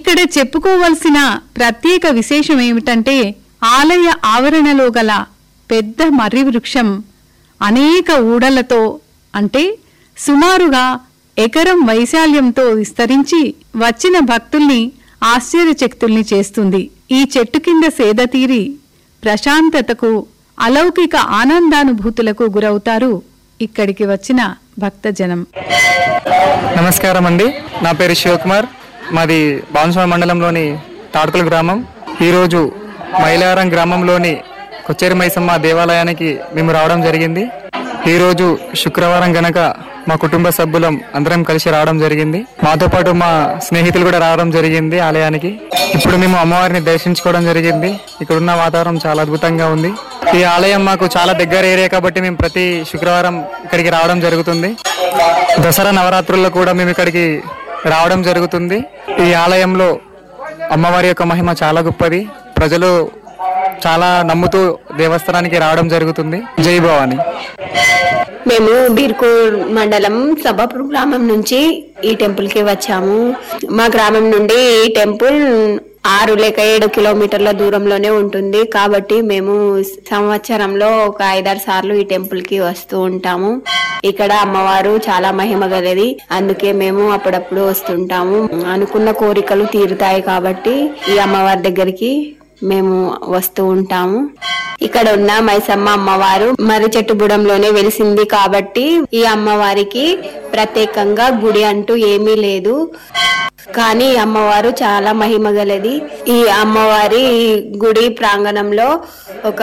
ఇక్కడ చెప్పుకోవలసిన ప్రత్యేక విశేషం ఏమిటంటే ఆలయ ఆవరణలో గల పెద్ద మర్రి వృక్షం అనేక ఊడలతో అంటే సుమారుగా ఎకరం వైశాల్యంతో విస్తరించి వచ్చిన భక్తుల్ని ఆశ్చర్యచక్తుల్ని చేస్తుంది ఈ చెట్టు కింద సేదతీరి ప్రశాంతతకు అలౌకిక ఆనందానుభూతులకు గురవుతారు ఇక్కడికి వచ్చిన భక్తజనం నమస్కారం అండి నా పేరు శివకుమార్ మాది బాన్స్వామి మండలంలోని తాడుకల గ్రామం ఈరోజు మైలారం గ్రామంలోని కొచ్చేరి మైసమ్మ దేవాలయానికి మేము రావడం జరిగింది ఈరోజు శుక్రవారం గనక మా కుటుంబ సభ్యులం అందరం కలిసి రావడం జరిగింది మాతో పాటు మా స్నేహితులు కూడా రావడం జరిగింది ఆలయానికి ఇప్పుడు మేము అమ్మవారిని దర్శించుకోవడం జరిగింది ఇక్కడ ఉన్న వాతావరణం చాలా అద్భుతంగా ఉంది ఈ ఆలయం మాకు చాలా దగ్గర ఏరియా కాబట్టి మేము ప్రతి శుక్రవారం ఇక్కడికి రావడం జరుగుతుంది దసరా నవరాత్రుల్లో కూడా మేము ఇక్కడికి రావడం జరుగుతుంది ఈ ఆలయంలో అమ్మవారి యొక్క మహిమ చాలా గొప్పది ప్రజలు చాలా నమ్ముతూ దేవస్థానానికి రావడం జరుగుతుంది జై భవాని మేము బీర్కూర్ మండలం సభాపూర్ గ్రామం నుంచి ఈ టెంపుల్ కి వచ్చాము మా గ్రామం నుండి ఈ టెంపుల్ ఆరు లేక ఏడు కిలోమీటర్ల దూరంలోనే ఉంటుంది కాబట్టి మేము సంవత్సరంలో ఒక ఐదారు సార్లు ఈ టెంపుల్ కి వస్తూ ఉంటాము ఇక్కడ అమ్మవారు చాలా మహిమ గలది అందుకే మేము అప్పుడప్పుడు వస్తుంటాము అనుకున్న కోరికలు తీరుతాయి కాబట్టి ఈ అమ్మవారి దగ్గరికి మేము వస్తూ ఉంటాము ఇక్కడ ఉన్న మైసమ్మ అమ్మవారు మర్రి చెట్టు బుడంలోనే వెలిసింది కాబట్టి ఈ అమ్మవారికి ప్రత్యేకంగా గుడి అంటూ ఏమీ లేదు కానీ ఈ అమ్మవారు చాలా మహిమ గలది ఈ అమ్మవారి గుడి ప్రాంగణంలో ఒక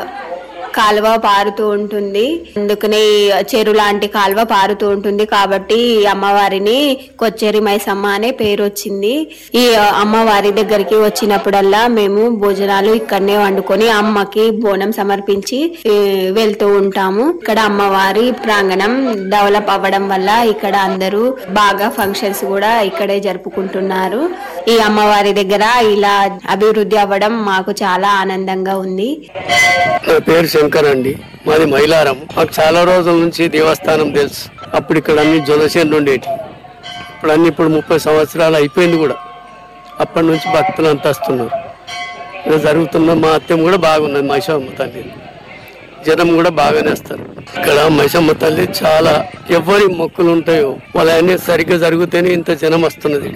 కాలువ పారుతూ ఉంటుంది అందుకనే ఈ చెరు లాంటి కాలువ పారుతూ ఉంటుంది కాబట్టి ఈ అమ్మవారిని కొచ్చేరి మైసమ్మ అనే పేరు వచ్చింది ఈ అమ్మవారి దగ్గరికి వచ్చినప్పుడల్లా మేము భోజనాలు ఇక్కడనే వండుకొని అమ్మకి బోనం సమర్పించి ఈ, వెళ్తూ ఉంటాము ఇక్కడ అమ్మవారి ప్రాంగణం డెవలప్ అవ్వడం వల్ల ఇక్కడ అందరూ బాగా ఫంక్షన్స్ కూడా ఇక్కడే జరుపుకుంటున్నారు ఈ అమ్మవారి దగ్గర ఇలా అభివృద్ధి అవ్వడం మాకు చాలా ఆనందంగా ఉంది నా పేరు శంకర్ అండి మాది మైలారం మాకు చాలా రోజుల నుంచి దేవస్థానం తెలుసు అప్పుడు ఇక్కడ అన్ని జొలసేన్లు ఉండేటి ఇప్పుడు అన్ని ఇప్పుడు ముప్పై సంవత్సరాలు అయిపోయింది కూడా అప్పటి నుంచి భక్తులు అంతా వస్తున్నారు ఇలా జరుగుతున్న మా అత్యం కూడా బాగున్నది మైసమ్మ తల్లి జనం కూడా బాగానే వస్తారు ఇక్కడ మైసమ్మ తల్లి చాలా ఎవరి మొక్కులు ఉంటాయో వాళ్ళన్నీ సరిగ్గా జరిగితేనే ఇంత జనం వస్తున్నది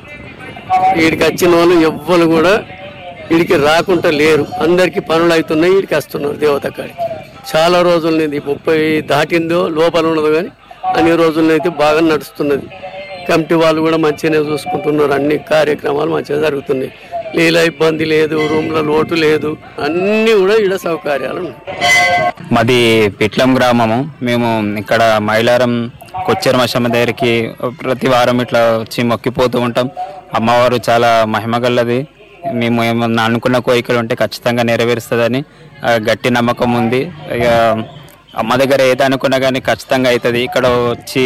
వీడికి వచ్చిన వాళ్ళు ఎవ్వరు కూడా వీడికి రాకుండా లేరు అందరికి పనులు అవుతున్నాయి వీడికి వస్తున్నారు దేవత కాడికి చాలా రోజుల నుంచి ముప్పై దాటిందో లోపల ఉండదు కానీ అన్ని రోజులనైతే బాగా నడుస్తున్నది కమిటీ వాళ్ళు కూడా మంచిగానే చూసుకుంటున్నారు అన్ని కార్యక్రమాలు మంచిగా జరుగుతున్నాయి నీళ్ళ ఇబ్బంది లేదు రూమ్ల లోటు లేదు అన్నీ కూడా ఈడ సౌకర్యాలు ఉన్నాయి మాది పిట్లం గ్రామము మేము ఇక్కడ మైలారం కొచ్చేరు మశమ్మ దగ్గరికి ప్రతి వారం ఇట్లా వచ్చి మొక్కిపోతూ ఉంటాం అమ్మవారు చాలా మహిమగల్లది మేము ఏమన్నా అనుకున్న కోరికలు ఉంటే ఖచ్చితంగా నెరవేరుస్తుందని ఆ, గట్టి నమ్మకం ఉంది ఇక అమ్మ దగ్గర ఏది అనుకున్నా కానీ ఖచ్చితంగా అవుతుంది ఇక్కడ వచ్చి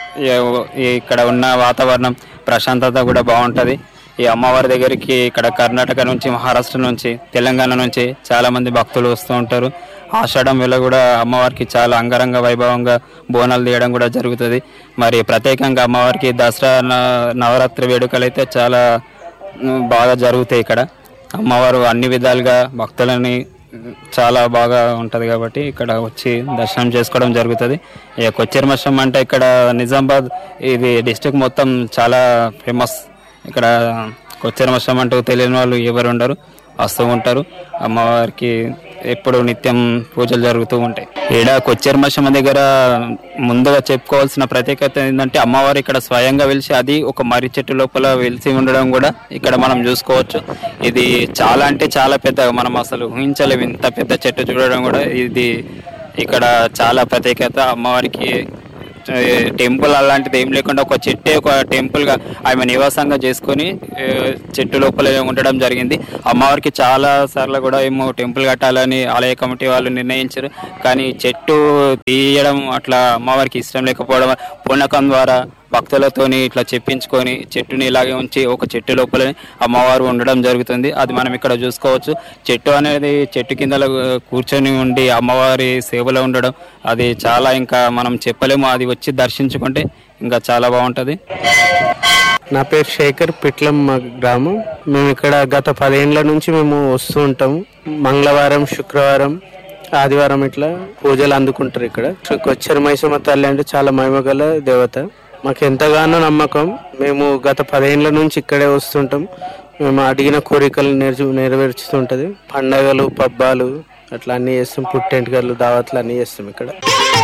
ఈ- ఇక్కడ ఉన్న వాతావరణం ప్రశాంతత కూడా బాగుంటుంది ఈ అమ్మవారి దగ్గరికి ఇక్కడ కర్ణాటక నుంచి మహారాష్ట్ర నుంచి తెలంగాణ నుంచి చాలా మంది భక్తులు వస్తూ ఉంటారు ఆషాఢం వేళ కూడా అమ్మవారికి చాలా అంగరంగ వైభవంగా బోనాలు తీయడం కూడా జరుగుతుంది మరి ప్రత్యేకంగా అమ్మవారికి దసరా న- నవరాత్రి వేడుకలు అయితే చాలా ఉమ్, బాగా జరుగుతాయి ఇక్కడ అమ్మవారు అన్ని విధాలుగా భక్తులని ఉమ్, చాలా బాగా ఉంటుంది కాబట్టి ఇక్కడ వచ్చి దర్శనం చేసుకోవడం జరుగుతుంది ఇక కొచ్చేరు మఠం అంటే ఇక్కడ నిజామాబాద్ ఇది డిస్టిక్ మొత్తం చాలా ఫేమస్ ఇక్కడ కొచ్చేరు మఠం అంటూ తెలియని వాళ్ళు ఎవరు ఉండరు వస్తూ ఉంటారు అమ్మవారికి ఎప్పుడు నిత్యం పూజలు జరుగుతూ ఉంటాయి ఈడ కొచ్చేరు మఠం దగ్గర ముందుగా చెప్పుకోవాల్సిన ప్రత్యేకత ఏంటంటే అమ్మవారు ఇక్కడ స్వయంగా వెలిసి అది ఒక మర్రి చెట్టు లోపల వెలిసి ఉండడం కూడా ఇక్కడ మనం చూసుకోవచ్చు ఇది చాలా అంటే చాలా పెద్ద మనం అసలు ఊహించలేము ఇంత పెద్ద చెట్టు చూడడం కూడా ఇది ఇక్కడ చాలా ప్రత్యేకత అమ్మవారికి ఏ, టెంపుల్ అలాంటిది ఏం లేకుండా ఒక చెట్టే ఒక టెంపుల్ గా ఆమె నివాసంగా చేసుకొని ఏ, చెట్టు లోపల ఉండడం జరిగింది అమ్మవారికి చాలా సార్లు కూడా ఏమో టెంపుల్ కట్టాలని ఆలయ కమిటీ వాళ్ళు నిర్ణయించారు కానీ చెట్టు తీయడం అట్లా అమ్మవారికి ఇష్టం లేకపోవడం పూనకం ద్వారా భక్తులతోని ఇట్లా చెప్పించుకొని చెట్టుని ఇలాగే ఉంచి ఒక చెట్టు లోపల అమ్మవారు ఉండడం జరుగుతుంది అది మనం ఇక్కడ చూసుకోవచ్చు చెట్టు అనేది చెట్టు కింద కూర్చొని ఉండి అమ్మవారి సేవలో ఉండడం అది చాలా ఇంకా మనం చెప్పలేము అది వచ్చి దర్శించుకుంటే ఇంకా చాలా బాగుంటుంది నా పేరు శేఖర్ పిట్లం మా గ్రామం మేము ఇక్కడ గత పదేండ్ల నుంచి మేము వస్తూ ఉంటాము మంగళవారం శుక్రవారం ఆదివారం ఇట్లా పూజలు అందుకుంటారు ఇక్కడ కొచ్చరి మైసమ్మ తల్లి అంటే చాలా మహిమగల దేవత మాకు ఎంతగానో నమ్మకం మేము గత పదేండ్ల నుంచి ఇక్కడే వస్తుంటాం మేము అడిగిన కోరికలు నెరవేర్చు నెరవేర్చుతుంటది పండగలు పబ్బాలు అట్లా అన్నీ చేస్తాం పుట్టెంటుకలు దావత్లు అన్నీ చేస్తాం ఇక్కడ